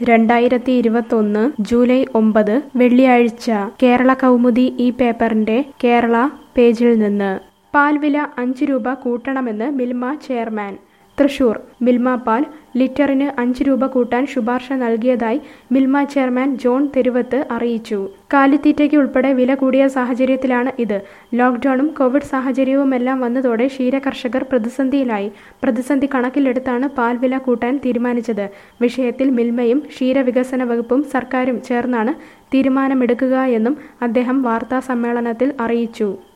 രണ്ടായിരത്തി ഇരുപത്തൊന്ന് ജൂലൈ ഒമ്പത് വെള്ളിയാഴ്ച കേരള കൗമുദി ഈ പേപ്പറിന്റെ കേരള പേജിൽ നിന്ന് പാൽവില അഞ്ച് രൂപ കൂട്ടണമെന്ന് മിൽമ ചെയർമാൻ തൃശൂർ മിൽമ പാൽ ലിറ്ററിന് അഞ്ച് രൂപ കൂട്ടാൻ ശുപാർശ നൽകിയതായി മിൽമ ചെയർമാൻ ജോൺ തെരുവത്ത് അറിയിച്ചു കാലിത്തീറ്റയ്ക്ക് ഉൾപ്പെടെ വില കൂടിയ സാഹചര്യത്തിലാണ് ഇത് ലോക്ക്ഡൌണും കോവിഡ് സാഹചര്യവുമെല്ലാം വന്നതോടെ ക്ഷീരകർഷകർ പ്രതിസന്ധിയിലായി പ്രതിസന്ധി കണക്കിലെടുത്താണ് പാൽ വില കൂട്ടാൻ തീരുമാനിച്ചത് വിഷയത്തിൽ മിൽമയും ക്ഷീരവികസന വകുപ്പും സർക്കാരും ചേർന്നാണ് തീരുമാനമെടുക്കുക എന്നും അദ്ദേഹം വാർത്താ സമ്മേളനത്തിൽ അറിയിച്ചു